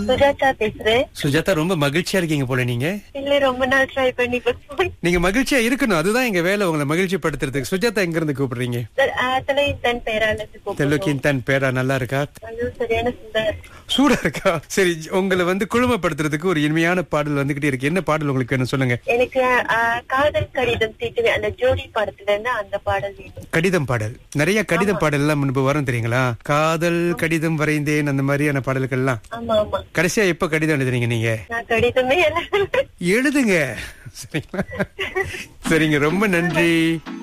சுஜாதா பேசுறேன் சுஜாதா ரொம்ப மகிழ்ச்சியா இருக்கீங்க போல நீங்க இல்ல ரொம்ப நாள் ட்ரை பண்ணி போன் நீங்க மகிழ்ச்சியா இருக்கணும் அதுதான் எங்க வேலை உங்களை மகிழ்ச்சி படுத்துறதுக்கு சுஜாதா எங்க இருந்து கூப்பிடுறீங்க தலையின் தன் பேரால தெலுக்கின் தன் பேரா நல்லா இருக்கா அதுவும் சரியான சுந்தர் சூடா இருக்கா சரி உங்களை வந்து குழுமப்படுத்துறதுக்கு ஒரு இனிமையான பாடல் வந்துகிட்டே இருக்கு என்ன பாடல் உங்களுக்கு வேணும் சொல்லுங்க எனக்கு ஆஹ், காதல் கடிதம் தீட்டுவே அந்த ஜோடி படத்துல இருந்து அந்த பாடல் வேணும் கடிதம் பாடல் நிறைய கடிதம் பாடல் எல்லாம் முன்பு வரும் தெரியுங்களா காதல் கடிதம் வரைந்தேன் அந்த மாதிரியான பாடல்கள் எல்லாம் ஆமா ஆமா கடைசியா எப்ப கடிதம் எழுதுறீங்க நீங்க நான் கடிதமே எழுத எழுதுங்க சரிங்களா சரிங்க ரொம்ப நன்றி